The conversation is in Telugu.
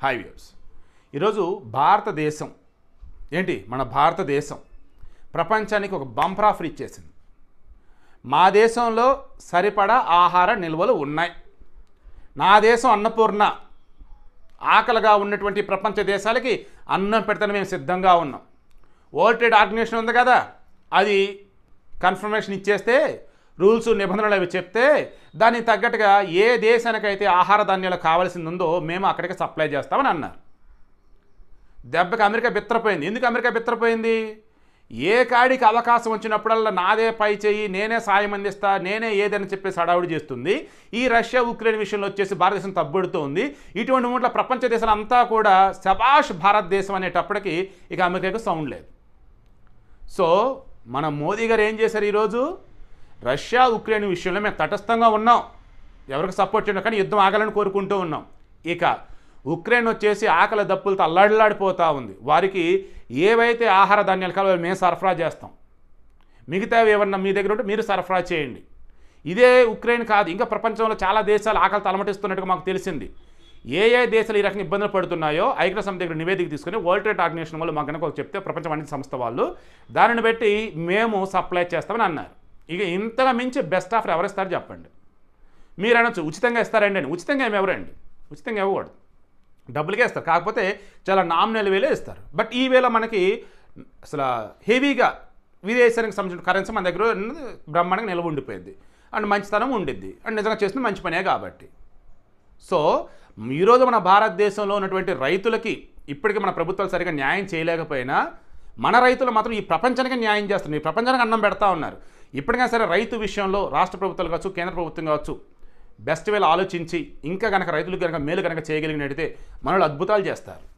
హాయ్ వ్యూర్స్ ఈరోజు భారతదేశం ఏంటి మన భారతదేశం ప్రపంచానికి ఒక బంపర్ ఆఫర్ ఇచ్చేసింది మా దేశంలో సరిపడా ఆహార నిల్వలు ఉన్నాయి నా దేశం అన్నపూర్ణ ఆకలిగా ఉన్నటువంటి ప్రపంచ దేశాలకి అన్నం పెడతాను మేము సిద్ధంగా ఉన్నాం వరల్డ్ ట్రేడ్ ఆర్గనైజేషన్ ఉంది కదా అది కన్ఫర్మేషన్ ఇచ్చేస్తే రూల్స్ నిబంధనలు అవి చెప్తే దానికి తగ్గట్టుగా ఏ దేశానికైతే ఆహార ధాన్యాలు కావాల్సింది ఉందో మేము అక్కడికి సప్లై చేస్తామని అన్నారు దెబ్బకి అమెరికా బిత్తరపోయింది ఎందుకు అమెరికా బిత్తరపోయింది ఏ కాడికి అవకాశం వచ్చినప్పుడల్లా నాదే పై చేయి నేనే సాయం అందిస్తా నేనే ఏదని చెప్పేసి హడావుడి చేస్తుంది ఈ రష్యా ఉక్రెయిన్ విషయంలో వచ్చేసి భారతదేశం తబ్బుడుతోంది ఇటువంటి మూట్ల ప్రపంచ దేశాలు అంతా కూడా శబాష్ భారతదేశం అనేటప్పటికి ఇక అమెరికాకు సౌండ్ లేదు సో మన మోదీ గారు ఏం చేశారు ఈరోజు రష్యా ఉక్రెయిన్ విషయంలో మేము తటస్థంగా ఉన్నాం ఎవరికి సపోర్ట్ చేయడం కానీ యుద్ధం ఆగాలని కోరుకుంటూ ఉన్నాం ఇక ఉక్రెయిన్ వచ్చేసి ఆకలి దప్పులతో అల్లాడిల్లాడిపోతూ ఉంది వారికి ఏవైతే ఆహార ధాన్యాలు కావాలో మేము సరఫరా చేస్తాం మిగతావి ఏమన్నా మీ దగ్గర ఉంటే మీరు సరఫరా చేయండి ఇదే ఉక్రెయిన్ కాదు ఇంకా ప్రపంచంలో చాలా దేశాలు ఆకలి తలమటిస్తున్నట్టుగా మాకు తెలిసింది ఏ ఏ దేశాలు ఈ రకంగా ఇబ్బందులు పడుతున్నాయో ఐక్య సమితి దగ్గర నివేదిక తీసుకుని వరల్డ్ ట్రేడ్ ఆర్గనైజేషన్ వాళ్ళు మాకు కనుక ఒక చెప్తే ప్రపంచ వాణిజ్య సంస్థ వాళ్ళు దానిని బట్టి మేము సప్లై చేస్తామని అన్నారు ఇక ఇంతగా మించి బెస్ట్ ఆఫర్ ఎవరిస్తారు చెప్పండి మీరు అనొచ్చు ఉచితంగా ఇస్తారండి అని ఉచితంగా ఏమి ఎవరండి ఉచితంగా ఇవ్వకూడదు డబ్బులకే ఇస్తారు కాకపోతే చాలా నామినల్ వేలే ఇస్తారు బట్ ఈ వేళ మనకి అసలు హెవీగా విదేశానికి సంబంధించిన కరెన్సీ మన దగ్గర ఉన్నది బ్రహ్మాండంగా నిల్వ ఉండిపోయింది అండ్ మంచితనం ఉండిద్ది అండ్ నిజంగా చేస్తుంది మంచి పనే కాబట్టి సో ఈరోజు మన భారతదేశంలో ఉన్నటువంటి రైతులకి ఇప్పటికీ మన ప్రభుత్వాలు సరిగా న్యాయం చేయలేకపోయినా మన రైతులు మాత్రం ఈ ప్రపంచానికి న్యాయం చేస్తున్నారు ఈ ప్రపంచానికి అన్నం పెడతా ఉన్నారు ఇప్పటికైనా సరే రైతు విషయంలో రాష్ట్ర ప్రభుత్వాలు కావచ్చు కేంద్ర ప్రభుత్వం కావచ్చు బెస్ట్ వేలు ఆలోచించి ఇంకా కనుక రైతులకు కనుక మేలు కనుక చేయగలిగినట్టయితే మనలో అద్భుతాలు చేస్తారు